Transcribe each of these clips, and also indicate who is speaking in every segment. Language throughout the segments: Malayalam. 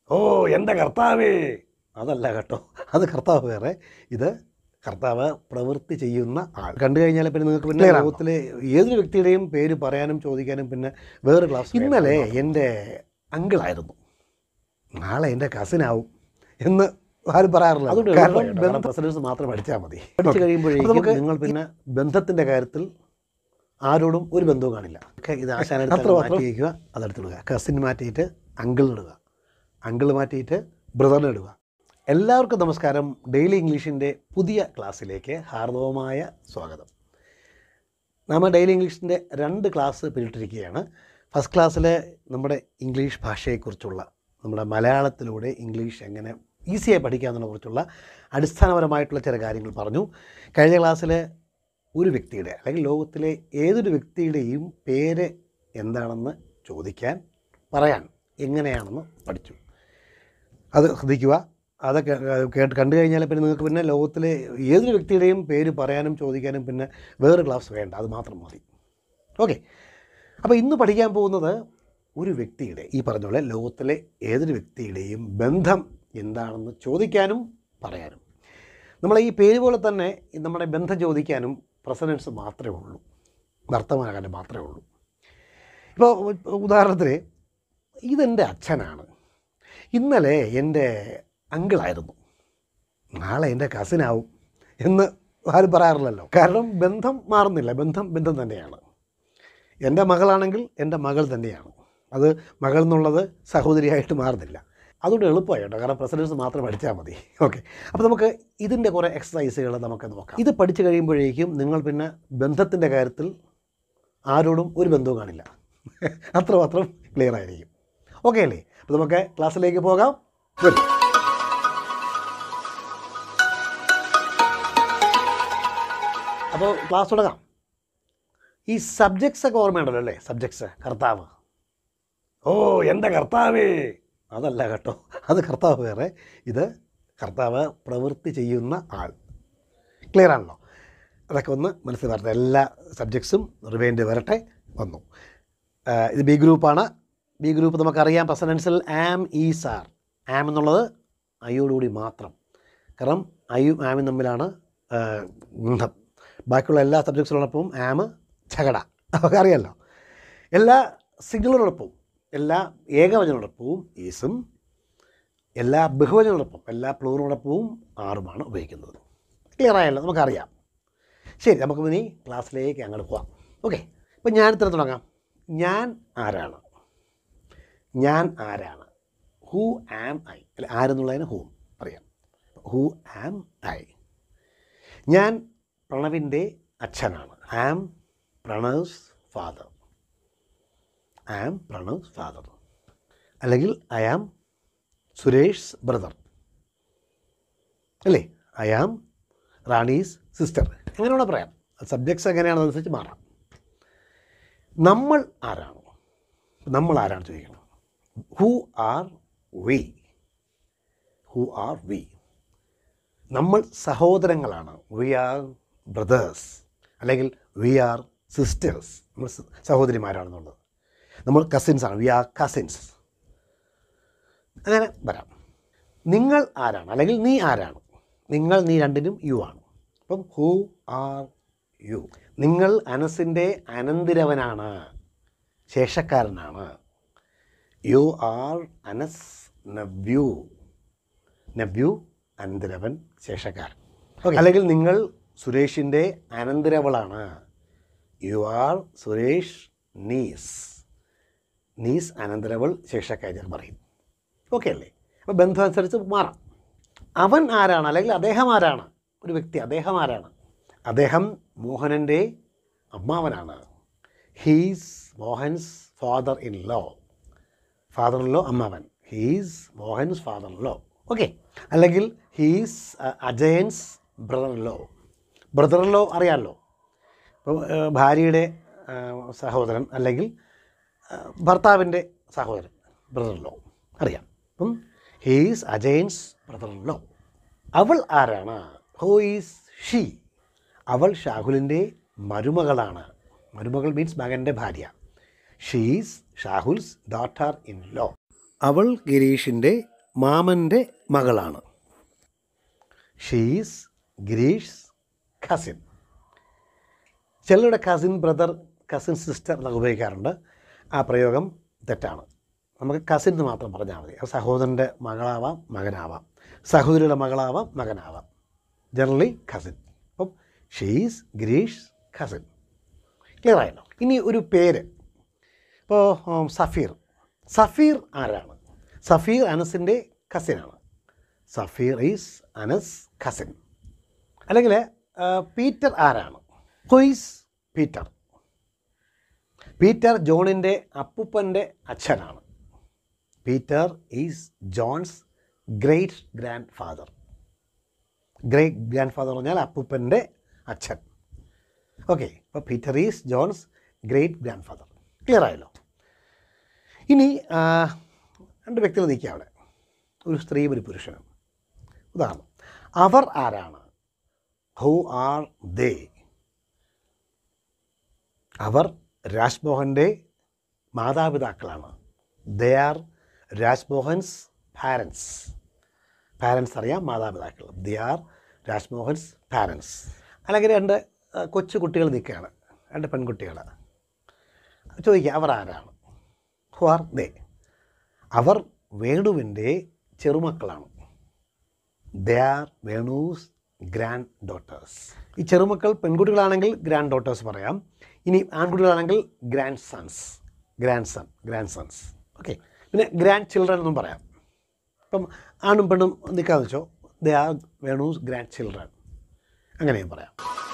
Speaker 1: ഓ എൻ്റെ കർത്താവേ അതല്ല കേട്ടോ അത് കർത്താവ് വേറെ ഇത് കർത്താവ് പ്രവൃത്തി ചെയ്യുന്ന ആൾ കണ്ടു കഴിഞ്ഞാൽ പിന്നെ നിങ്ങൾക്ക് പിന്നെ
Speaker 2: Clear ആണോ?
Speaker 1: ലോകത്തിലെ ഏതൊരു വ്യക്തിയുടെയും പേര് പറയാനും ചോദിക്കാനും പിന്നെ വേറെ ക്ലാസ് ഇന്നലെ എൻ്റെ അങ്കിളായിരുന്നു നാളെ എൻ്റെ കസിനാവും എന്ന് ആരും പറയാറില്ല
Speaker 2: അതുകൊണ്ട്
Speaker 1: കാരണം
Speaker 2: എളുപ്പമായിട്ടോ.
Speaker 1: ബന്ധം പ്രസിഡൻസ് മാത്രം പഠിച്ചാൽ മതി പഠിച്ചു കഴിയുമ്പോഴേക്കും
Speaker 2: നമുക്ക്
Speaker 1: നിങ്ങൾ പിന്നെ ബന്ധത്തിൻ്റെ കാര്യത്തിൽ ആരോടും ഒരു ബന്ധവും കാണില്ല ഒക്കെ ഇത്
Speaker 2: അത്ര
Speaker 1: ആശാനെടുത്ത്
Speaker 2: മാത്രം.
Speaker 1: മാറ്റി വയ്ക്കുക അതെടുത്തിടുക കസിൻ മാറ്റിയിട്ട് അങ്കിളിനിടുക അങ്കിൾ മാറ്റിയിട്ട് ബ്രദറിന് ഇടുക എല്ലാവർക്കും നമസ്കാരം ഡെയിലി ഇംഗ്ലീഷിൻ്റെ പുതിയ ക്ലാസ്സിലേക്ക് ഹാർദവമായ സ്വാഗതം നമ്മൾ ഡെയിലി ഇംഗ്ലീഷിൻ്റെ രണ്ട് ക്ലാസ് പിന്നിട്ടിരിക്കുകയാണ് ഫസ്റ്റ് ക്ലാസ്സിൽ നമ്മുടെ ഇംഗ്ലീഷ് ഭാഷയെക്കുറിച്ചുള്ള നമ്മുടെ മലയാളത്തിലൂടെ ഇംഗ്ലീഷ് എങ്ങനെ ഈസിയായി പഠിക്കാമെന്നതിനെ കുറിച്ചുള്ള അടിസ്ഥാനപരമായിട്ടുള്ള ചില കാര്യങ്ങൾ പറഞ്ഞു കഴിഞ്ഞ ക്ലാസ്സിൽ ഒരു വ്യക്തിയുടെ അല്ലെങ്കിൽ ലോകത്തിലെ ഏതൊരു വ്യക്തിയുടെയും പേര് എന്താണെന്ന് ചോദിക്കാൻ പറയാൻ എങ്ങനെയാണെന്ന് പഠിച്ചു അത് ശ്രദ്ധിക്കുക അതൊക്കെ കേട്ട് കണ്ടു കഴിഞ്ഞാൽ പിന്നെ നിങ്ങൾക്ക് പിന്നെ ലോകത്തിലെ ഏതൊരു വ്യക്തിയുടെയും പേര് പറയാനും ചോദിക്കാനും പിന്നെ വേറെ ക്ലാസ് വേണ്ട അത് മാത്രം മതി ഓക്കെ അപ്പോൾ ഇന്ന് പഠിക്കാൻ പോകുന്നത് ഒരു വ്യക്തിയുടെ ഈ പറഞ്ഞ പോലെ ലോകത്തിലെ ഏതൊരു വ്യക്തിയുടെയും ബന്ധം എന്താണെന്ന് ചോദിക്കാനും പറയാനും നമ്മളെ ഈ പേര് പോലെ തന്നെ നമ്മുടെ ബന്ധം ചോദിക്കാനും പ്രസനൻസ് മാത്രമേ ഉള്ളൂ വർത്തമാനകാലം മാത്രമേ ഉള്ളൂ ഇപ്പോൾ ഉദാഹരണത്തിന് ഇതെൻ്റെ അച്ഛനാണ് ഇന്നലെ എൻ്റെ അങ്കിളായിരുന്നു നാളെ എൻ്റെ കസിനാവും എന്ന് ആരും പറയാറില്ലല്ലോ കാരണം ബന്ധം മാറുന്നില്ല ബന്ധം ബന്ധം തന്നെയാണ് എൻ്റെ മകളാണെങ്കിൽ എൻ്റെ മകൾ തന്നെയാണ് അത് മകൾ എന്നുള്ളത് സഹോദരിയായിട്ട് മാറുന്നില്ല അതുകൊണ്ട് എളുപ്പമായി കേട്ടോ കാരണം പ്രസിഡൻസ് മാത്രം പഠിച്ചാൽ മതി ഓക്കെ അപ്പോൾ നമുക്ക് ഇതിൻ്റെ കുറേ എക്സസൈസുകൾ നമുക്ക് നോക്കാം ഇത് പഠിച്ചു കഴിയുമ്പോഴേക്കും നിങ്ങൾ പിന്നെ ബന്ധത്തിൻ്റെ കാര്യത്തിൽ ആരോടും ഒരു ബന്ധവും കാണില്ല അത്രമാത്രം ക്ലിയർ ആയിരിക്കും ഓക്കെ അല്ലേ അപ്പോൾ നമുക്ക് ക്ലാസ്സിലേക്ക് പോകാം വരും അപ്പോൾ ക്ലാസ് തുടങ്ങാം ഈ സബ്ജക്ട്സ് ഒക്കെ ഓർമ്മയുണ്ടല്ലോ അല്ലേ സബ്ജക്ട്സ് കർത്താവ് ഓ എൻ്റെ കർത്താവേ അതല്ല കേട്ടോ അത് കർത്താവ് വേറെ ഇത് കർത്താവ് പ്രവൃത്തി ചെയ്യുന്ന ആൾ ക്ലിയർ ആണല്ലോ അതൊക്കെ ഒന്ന് മനസ്സിൽ വരട്ടെ എല്ലാ സബ്ജക്ട്സും റിവൈൻഡ് വരട്ടെ വന്നു ആ, ഇത് ബി ഗ്രൂപ്പാണ് ബി ഗ്രൂപ്പ് നമുക്കറിയാം പ്രസനൻസിൽ ആം ഈസ് ആർ ആം എന്നുള്ളത് അയോടുകൂടി മാത്രം കാരണം അയും ആമും തമ്മിലാണ് ആ, ബന്ധം ബാക്കിയുള്ള എല്ലാ സബ്ജക്ട്സിനോടൊപ്പവും ആം ചകട അതൊക്കെ അറിയാമല്ലോ എല്ലാ സിംഗിളോടൊപ്പവും എല്ലാ ഏകവചനോടൊപ്പവും ഈസും എല്ലാ ബഹുവചനോടൊപ്പം എല്ലാ പ്ലൂറിനോടൊപ്പവും ആറുമാണ് ഉപയോഗിക്കുന്നത് ക്ലിയർ ആയല്ലോ നമുക്കറിയാം ശരി നമുക്ക് ഇനി ക്ലാസ്സിലേക്ക് അങ്ങോട്ട് പോവാം ഓക്കെ ഇപ്പം ഞാൻ ഇത്ര തുടങ്ങാം ഞാൻ ആരാണ് ഞാൻ ആരാണ് ഹൂ ആം ഐ അല്ല ആരെന്നുള്ളതിന് ഹൂം അറിയാം ഹൂ ആം ഐ ഞാൻ പ്രണവിൻ്റെ അച്ഛനാണ് am Pranav's father am Pranav's father അല്ലെങ്കിൽ ഐ ആം സുരേഷ് ബ്രദർ അല്ലേ ഐ ആം റാണീസ് സിസ്റ്റർ അങ്ങനെ വേണം പറയാം സബ്ജക്ട്സ് എങ്ങനെയാണെന്നനുസരിച്ച് മാറാം നമ്മൾ ആരാണ് നമ്മൾ ആരാണ് ചോദിക്കണം who are we who are we നമ്മൾ സഹോദരങ്ങളാണ് വി ആർ ബ്രദേഴ്സ് അല്ലെങ്കിൽ വി ആർ സിസ്റ്റേഴ്സ് നമ്മൾ സ- സഹോദരിമാരാണെന്നുള്ളത് നമ്മൾ കസിൻസാണ് വി ആർ കസിൻസ് അങ്ങനെ വരാം നിങ്ങൾ ആരാണ് അല്ലെങ്കിൽ നീ ആരാണ് നിങ്ങൾ നീ രണ്ടിനും യു ആണ് അപ്പം ഹൂ ആർ യു നിങ്ങൾ അനസിൻ്റെ അനന്തിരവനാണ് ശേഷക്കാരനാണ് you are Anas nephew nephew അനന്തരവൻ ശേഷക്കാരൻ അല്ലെങ്കിൽ നിങ്ങൾ സുരേഷിൻ്റെ അനന്തരവളാണ് you are Suresh niece niece അനന്തരവൾ ശേഷക്കാരി എന്ന് പറയും ഓക്കെ അല്ലേ അപ്പോൾ ബന്ധം അനുസരിച്ച് മാറാം അവൻ ആരാണ് അല്ലെങ്കിൽ അദ്ദേഹം ആരാണ് ഒരു വ്യക്തി അദ്ദേഹം ആരാണ് അദ്ദേഹം മോഹനൻ്റെ അമ്മാവനാണ് he's Mohan's father in law father in law അമ്മാവൻ he's Mohan's father in law okay അല്ലെങ്കിൽ he's Ajayan's brother in law brother in law അറിയാമല്ലോ ഇപ്പോൾ ഏഹ്, ഭാര്യയുടെ ഏഹ്, സഹോദരൻ അല്ലെങ്കിൽ ഏഹ്, ഭർത്താവിൻ്റെ സഹോദരൻ ബ്രദർ ലോ അറിയാം അപ്പം ഹീസ് അജയൻസ് ബ്രദർ ലോ അവൾ ആരാണ് ഹൂ ഈസ് ഷീ അവൾ ഷാഹുലിൻ്റെ മരുമകളാണ് മരുമകൾ മീൻസ് മകൻ്റെ ഭാര്യ she's Shahul's daughter in law അവൾ ഗിരീഷിൻ്റെ മാമൻ്റെ മകളാണ് ഷീസ് ഗിരീഷ് കസിൻ ചിലരുടെ കസിൻ ബ്രദർ കസിൻ സിസ്റ്റർ എന്നൊക്കെ ഉപയോഗിക്കാറുണ്ട് ആ പ്രയോഗം തെറ്റാണ് നമുക്ക് കസിൻ എന്ന് മാത്രം പറഞ്ഞാൽ മതി അത് സഹോദരൻ്റെ മകളാവാം മകനാവാം സഹോദരിയുടെ മകളാവാം മകനാവാം ജനറലി കസിൻ അപ്പം ഷീസ് ഗിരീഷ് കസിൻ ക്ലിയർ ആയല്ലോ ഇനി ഒരു പേര് ഇപ്പോൾ ഉം, സഫീർ സഫീർ ആരാണ് സഫീർ അനസിൻ്റെ കസിനാണ് സഫീർ ഈസ് അനസ് കസിൻ അല്ലെങ്കിൽ ആ, പീറ്റർ ആരാണ് ഹുയിസ് പീറ്റർ പീറ്റർ ജോണിൻ്റെ അപ്പൂപ്പൻ്റെ അച്ഛനാണ് Peter is John's great grandfather great grandfather പറഞ്ഞാൽ അപ്പൂപ്പൻ്റെ അച്ഛൻ ഓക്കെ അപ്പോൾ Peter is John's great grandfather clear ആയല്ലോ ഇനി ആ, രണ്ട് വ്യക്തികൾ നിൽക്കുക അവിടെ ഒരു സ്ത്രീയും ഒരു പുരുഷനും ഉദാഹരണം അവർ ആരാണ് ഹു ആർ ദേ അവർ രാജ്മോഹൻ്റെ മാതാപിതാക്കളാണ് they are Rajmohan's parents parents അറിയാം മാതാപിതാക്കൾ ദേ ആർ രാജ്മോഹൻസ് പാരൻസ് അല്ലെങ്കിൽ രണ്ട് ആ, കൊച്ചു കുട്ടികൾ നിൽക്കുകയാണ് രണ്ട് പെൺകുട്ടികൾ ചോദിക്കുക അവർ ആരാണ് ഹു ആർ ദേ അവർ വേണുവിൻ്റെ ചെറുമക്കളാണ് they are Venu's granddaughters ഈ ചെറുമക്കൾ പെൺകുട്ടികളാണെങ്കിൽ ഗ്രാൻഡ് ഡോട്ടേഴ്സ് പറയാം ഇനി ആൺകുട്ടികളാണെങ്കിൽ grandsons grandson grandsons okay പിന്നെ ഗ്രാൻഡ് ചിൽഡ്രൻ എന്നും പറയാം ഇപ്പം ആണും പെണ്ണും നിൽക്കാന്ന് വെച്ചോ they are Venu's grandchildren അങ്ങനെയും പറയാം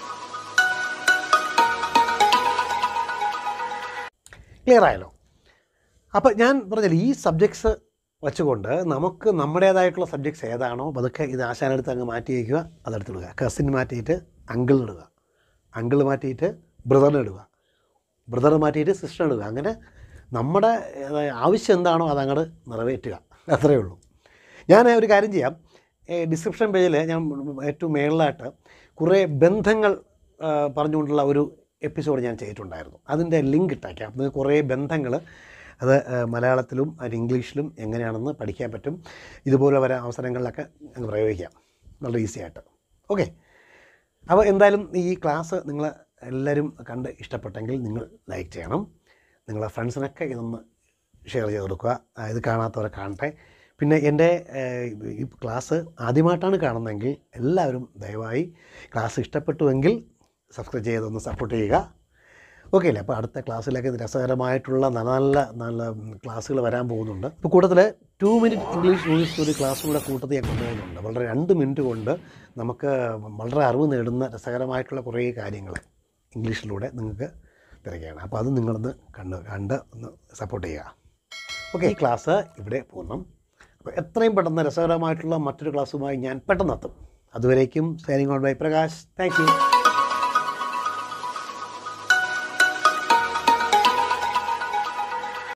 Speaker 1: ക്ലിയർ ആയല്ലോ അപ്പോൾ ഞാൻ പറഞ്ഞില്ല ഈ സബ്ജക്ട്സ് വെച്ചുകൊണ്ട് നമുക്ക് നമ്മുടേതായിട്ടുള്ള സബ്ജക്ട്സ് ഏതാണോ അതൊക്കെ ഇത് ആശാനെടുത്ത് അങ്ങ് മാറ്റി വയ്ക്കുക അതെടുത്തിടുക കസിൻ മാറ്റിയിട്ട് അങ്കിൾ ഇടുക അങ്കിൾ മാറ്റിയിട്ട് ബ്രദറിന് ഇടുക ബ്രദർ മാറ്റിയിട്ട് സിസ്റ്റർ ഇടുക അങ്ങനെ നമ്മുടെ ഏതാ, ആവശ്യം എന്താണോ അതങ്ങോട്ട് നിറവേറ്റുക അത്രയേ ഉള്ളൂ ഞാൻ ഒരു കാര്യം ചെയ്യാം ഡിസ്ക്രിപ്ഷൻ പേജിൽ ഞാൻ ഏറ്റവും മേളിലായിട്ട് കുറേ ബന്ധങ്ങൾ ആ, പറഞ്ഞുകൊണ്ടുള്ള ഒരു എപ്പിസോഡ് ഞാൻ ചെയ്തിട്ടുണ്ടായിരുന്നു അതിൻ്റെ ലിങ്ക് ഇട്ടേക്കാം അത് കുറേ ബന്ധങ്ങൾ അത് ആ, മലയാളത്തിലും അത് ഇംഗ്ലീഷിലും എങ്ങനെയാണെന്ന് പഠിക്കാൻ പറ്റും ഇതുപോലെ വരാൻ അവസരങ്ങളിലൊക്കെ അങ്ങ് പ്രയോഗിക്കാം വളരെ ഈസി ആയിട്ട് ഓക്കെ അപ്പോൾ എന്തായാലും ഈ ക്ലാസ് നിങ്ങൾ എല്ലാവരും കണ്ട് ഇഷ്ടപ്പെട്ടെങ്കിൽ നിങ്ങൾ ലൈക്ക് ചെയ്യണം നിങ്ങളെ ഫ്രണ്ട്സിനൊക്കെ ഇതൊന്ന് ഷെയർ ചെയ്ത് കൊടുക്കുക ആ, ഇത് കാണാത്തവരെ കാണട്ടെ പിന്നെ എൻ്റെ ഏഹ്, ഈ ക്ലാസ് ആദ്യമായിട്ടാണ് കാണുന്നതെങ്കിൽ എല്ലാവരും ദയവായി ക്ലാസ് ഇഷ്ടപ്പെട്ടുവെങ്കിൽ സബ്സ്ക്രൈബ് ചെയ്തൊന്ന് സപ്പോർട്ട് ചെയ്യുക ഓക്കെ അല്ലേ അപ്പോൾ അടുത്ത ക്ലാസ്സിലേക്ക് രസകരമായിട്ടുള്ള നല്ല നല്ല നല്ല ക്ലാസ്സുകൾ വരാൻ പോകുന്നുണ്ട് ഇപ്പോൾ കൂട്ടത്തിൽ ടു മിനിറ്റ് ഇംഗ്ലീഷ് ഇംഗ്ലീഷ് ഒരു ക്ലാസ് കൂടെ കൂട്ടത്തിൽ ഞാൻ കൊണ്ടുപോകുന്നുണ്ട് വളരെ രണ്ട് മിനിറ്റ് കൊണ്ട് നമുക്ക് വളരെ അറിവ് നേടുന്ന രസകരമായിട്ടുള്ള കുറേ കാര്യങ്ങൾ ഇംഗ്ലീഷിലൂടെ നിങ്ങൾക്ക് തിരക്കുകയാണ് അപ്പോൾ അത് നിങ്ങളൊന്ന് കണ്ട് കണ്ട് ഒന്ന് സപ്പോർട്ട് ചെയ്യുക ഓക്കെ ഈ ക്ലാസ് ഇവിടെ പൂർണ്ണം അപ്പോൾ എത്രയും പെട്ടെന്ന് രസകരമായിട്ടുള്ള മറ്റൊരു ക്ലാസ്സുമായി ഞാൻ പെട്ടെന്ന് എത്തും അതുവരേക്കും signing on by Prakash thank U